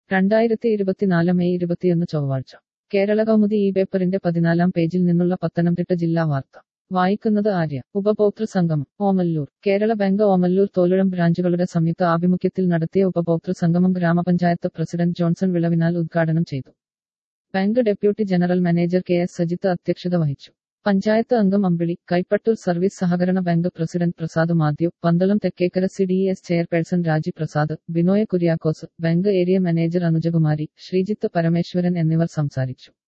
രണ്ടായിരത്തി ഇരുപത്തിനാല് മെയ് ഇരുപത്തിയൊന്ന് ചൊവ്വാഴ്ച കേരള കൗമുദി ഈ പേപ്പറിന്റെ പതിനാലാം പേജിൽ നിന്നുള്ള പത്തനംതിട്ട ജില്ലാ വാർത്ത വായിക്കുന്നത് ആര്യ ഉപഭോക്തൃ സംഗമം ഓമല്ലൂർ കേരള ബാങ്ക് ഓമല്ലൂർ തോലുഴം ബ്രാഞ്ചുകളുടെ സംയുക്ത ആഭിമുഖ്യത്തിൽ നടത്തിയ ഉപഭോക്തൃ സംഗമം ഗ്രാമപഞ്ചായത്ത് പ്രസിഡന്റ് ജോൺസൺ വിളവിനാൽ ഉദ്ഘാടനം ചെയ്തു bank deputy general manager K S Sajith അധ്യക്ഷത വഹിച്ചു പഞ്ചായത്ത് അംഗം അമ്പിളി കൈപ്പട്ടൂർ സർവീസ് സഹകരണ bank president Prasad Mathew Pandalam Thekkekara C D S chairperson Raji Prasad Binoy Kuriakose bank area manager Anujakumari Sreejith Parameswaran എന്നിവർ സംസാരിച്ചു